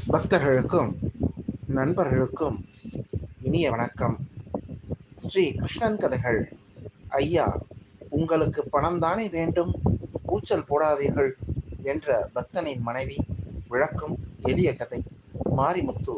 பக்தர்களுக்கும் நண்பர்களுக்கும் இனிய வணக்கம் ஸ்ரீ கிருஷ்ணன் கதைகள் ஐயா உங்களுக்கு பணம் தானே வேண்டும் கூச்சல் போடாதீர்கள் என்ற பக்தனின் மனைவி விளக்கும் எளிய கதை மாரிமுத்து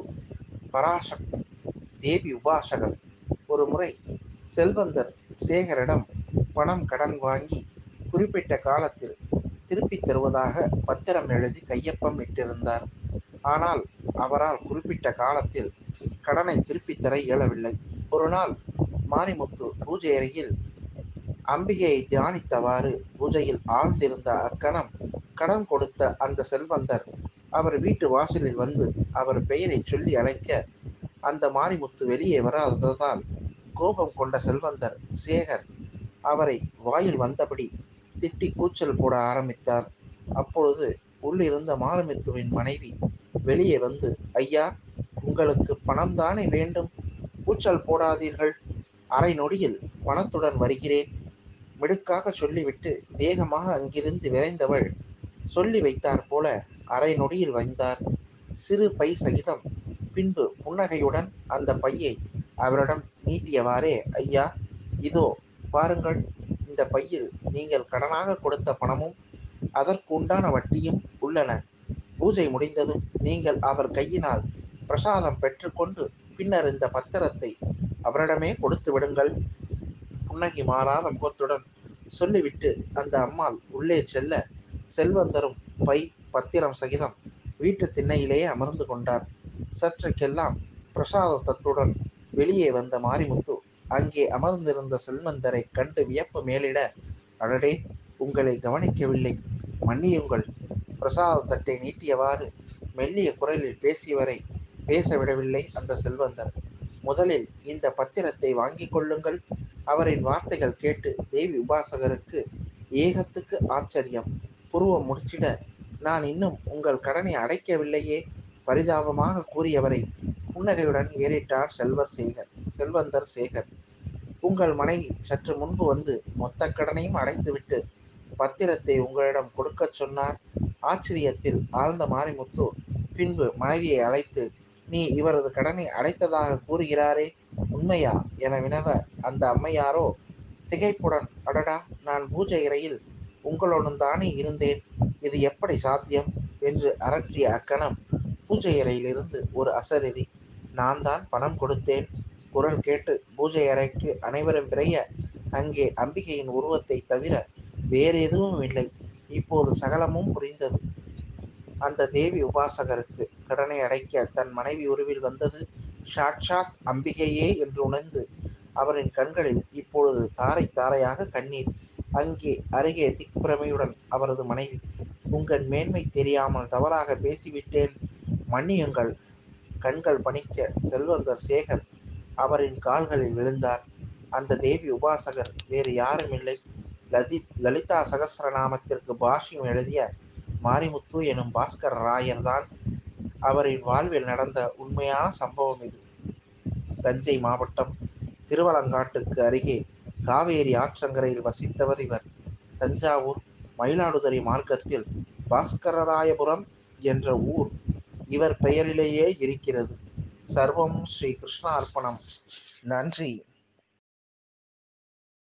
பராசக்தி தேவி உபாசகர் ஒரு முறை செல்வந்தர் சேகரிடம் பணம் கடன் வாங்கி குறிப்பிட்ட காலத்தில் திருப்பி தருவதாக பத்திரம் எழுதி கையொப்பம் இட்டிருந்தார் ஆனால் அவரால் குறிப்பிட்ட காலத்தில் கடனை திருப்பித் தர இயலவில்லை ஒரு நாள் மாரிமுத்து பூஜை அறையில் அம்பிகையை தியானித்தவாறு பூஜையில் ஆழ்ந்திருந்த அக்கணம் கடன் கொடுத்த அந்த செல்வந்தர் அவர் வீட்டு வாசலில் வந்து அவர் பெயரை சொல்லி அழைக்க அந்த மாரிமுத்து வெளியே வராததால் கோபம் கொண்ட செல்வந்தர் சேகர் அவரை வாயில் வந்தபடி திட்டி கூச்சல் போட ஆரம்பித்தார் அப்பொழுது உள்ளிருந்த மாரிமுத்துவின் மனைவி வெளியே வந்து ஐயா உங்களுக்கு பணம் தானே வேண்டும் கூச்சல் போடாதீர்கள் அரை நொடியில் பணத்துடன் வருகிறேன் மிடுக்காக சொல்லிவிட்டு வேகமாக அங்கிருந்து விரைந்தவள் சொல்லி வைத்தார் போல அரை நொடியில் வந்தார் சிறு பை சகிதம் பின்பு புன்னகையுடன் அந்த பையை அவரிடம் நீட்டியவாறே ஐயா இதோ பாருங்கள் இந்த பையில் நீங்கள் கடனாக கொடுத்த பணமும் அதற்கு உண்டான வட்டியும் உள்ளன பூஜை முடிந்ததும் நீங்கள் அவர் கையினால் பிரசாதம் பெற்றுக்கொண்டு பின்னர் இந்த பத்திரத்தை அவரிடமே கொடுத்து விடுங்கள் புன்னகை மாறாத முகத்துடன் சொல்லிவிட்டு அந்த அம்மாள் உள்ளே செல்ல செல்வந்தரும் பை பத்திரம் சகிதம் வீட்டு திண்ணையிலேயே அமர்ந்து கொண்டார் சற்றுக்கெல்லாம் பிரசாதத்துடன் வெளியே வந்த மாரிமுத்து அங்கே அமர்ந்திருந்த செல்வந்தரை கண்டு வியப்பு மேலிட அடடே உங்களை கவனிக்கவில்லை மன்னியுங்கள் பிரசாத தட்டை நீட்டியவாறு மெல்லிய குரலில் பேசியவரை பேச விடவில்லை அந்த செல்வந்தர் முதலில் இந்த பத்திரத்தை வாங்கிக் கொள்ளுங்கள் அவரின் வார்த்தைகள் கேட்டு தேவி உபாசகருக்கு ஏகத்துக்கு ஆச்சரியம் புருவம் முடிச்சிட நான் இன்னும் உங்கள் கடனை அடைக்கவில்லையே பரிதாபமாக கூறியவரை புன்னகையுடன் ஏறிட்டார் செல்வர் சேகர் செல்வந்தர் சேகர் உங்கள் மனைவி சற்று முன்பு வந்து மொத்த கடனையும் அடைத்துவிட்டு பத்திரத்தை உங்களிடம் கொடுக்கச் சொன்னார் ஆச்சரியத்தில் ஆழ்ந்த மாரிமுத்து பின்பு மனைவியை அழைத்து நீ இவரது கடனை அடைத்ததாக கூறுகிறாரே உண்மையா என வினவ அந்த அம்மையாரோ திகைப்புடன் அடடா நான் பூஜை அறையில் உங்களுடன் தானே இருந்தேன் இது எப்படி சாத்தியம் என்று அரற்றிய அக்கணம் பூஜை அறையிலிருந்து ஒரு அசரீரி நான் தான் பணம் கொடுத்தேன் குரல் கேட்டு பூஜை அறைக்கு அனைவரும் விரைய அங்கே அம்பிகையின் உருவத்தை தவிர வேறு எதுவும் இல்லை இப்போது சகலமும் புரிந்தது அந்த தேவி உபாசகருக்கு கடனை அடைக்க தன் மனைவி உருவில் வந்தது சாட்சாத் அம்பிகையே என்று உணர்ந்து அவரின் கண்களில் இப்பொழுது தாரை தாரையாக கண்ணீர் அங்கே அருகே திக்பிரமையுடன் அவரது மனைவி உங்கள் மேன்மை தெரியாமல் தவறாக பேசிவிட்டேன் மன்னியுங்கள் கண்கள் பணிக்க செல்வந்தர் சேகர் அவரின் கால்களில் விழுந்தார் அந்த தேவி உபாசகர் வேறு யாரும் இல்லை லதி லலிதா சகசிரநாமத்திற்கு பாஷ்யம் எழுதிய மாரிமுத்து எனும் பாஸ்கர் ராயர் தான் அவரின் வாழ்வில் நடந்த உண்மையான சம்பவம் இது தஞ்சை மாவட்டம் திருவலங்காட்டுக்கு அருகே காவேரி ஆற்றங்கரையில் வசித்தவர் இவர் தஞ்சாவூர் மயிலாடுதுறை மார்க்கத்தில் பாஸ்கரராயபுரம் என்ற ஊர் இவர் பெயரிலேயே இருக்கிறது சர்வம் ஸ்ரீ கிருஷ்ண அர்ப்பணம் நன்றி